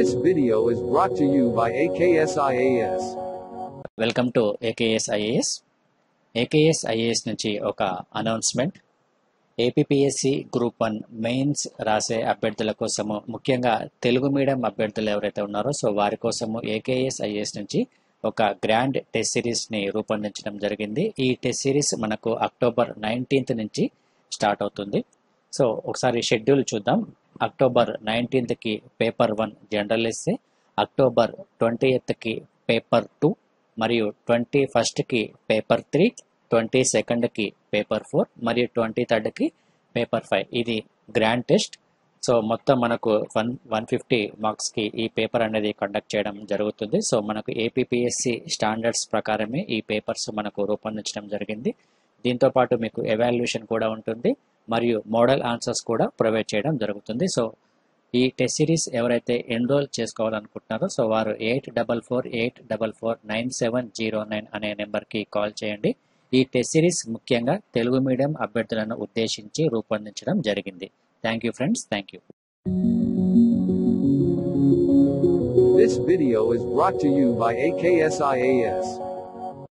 This video is brought to you by AKSIAS. Welcome to AKS IAS AKS IAS నుంచి ఒక announcement APSC group one mains రాసే అభ్యర్థుల కోసము ముఖ్యంగా Telugu medium అభ్యర్థులు ఎవరైతే ఉన్నారో సో వారి కోసము ఏకేఎస్ ఐఏఎస్ నుంచి ఒక గ్రాండ్ టెస్ట్ సిరీస్ని రూపొందించడం జరిగింది ఈ టెస్ట్ సిరీస్ మనకు అక్టోబర్ నైన్టీన్త్ నుంచి స్టార్ట్ అవుతుంది సో ఒకసారి షెడ్యూల్ చూద్దాం అక్టోబర్ నైన్టీన్త్కి paper one general essay October twenty ఎయిత్కి పేపర్ టూ మరియు ట్వంటీ ఫస్ట్కి పేపర్ త్రీ ట్వంటీ సెకండ్కి పేపర్ ఫోర్ మరియు ట్వంటీ థర్డ్కి పేపర్ ఫైవ్ ఇది గ్రాండ్ టెస్ట్ సో మొత్తం మనకు వన్ వన్ ఫిఫ్టీ మార్క్స్కి ఈ పేపర్ అనేది కండక్ట్ చేయడం జరుగుతుంది సో మనకు ఏపీఎస్సి స్టాండర్డ్స్ ప్రకారమే ఈ పేపర్స్ మనకు రూపొందించడం జరిగింది దీంతో పాటు మీకు ఎవాల్యుయేషన్ కూడా ఉంటుంది మరియు మోడల్ ఆన్సర్స్ కూడా ప్రొవైడ్ చేయడం జరుగుతుంది సో ఈ టెస్ట్ సిరీస్ ఎవరైతే ఎన్రోల్ చేసుకోవాలనుకుంటున్నారో సో వారు eight double four eight double four nine seven zero nine అనే నెంబర్కి కాల్ చేయండి ఈ టెస్ట్ సిరీస్ ముఖ్యంగా తెలుగు మీడియం అభ్యర్థులను ఉద్దేశించి రూపొందించడం జరిగింది thank you friends thank you This video is brought to you by AKSIAS.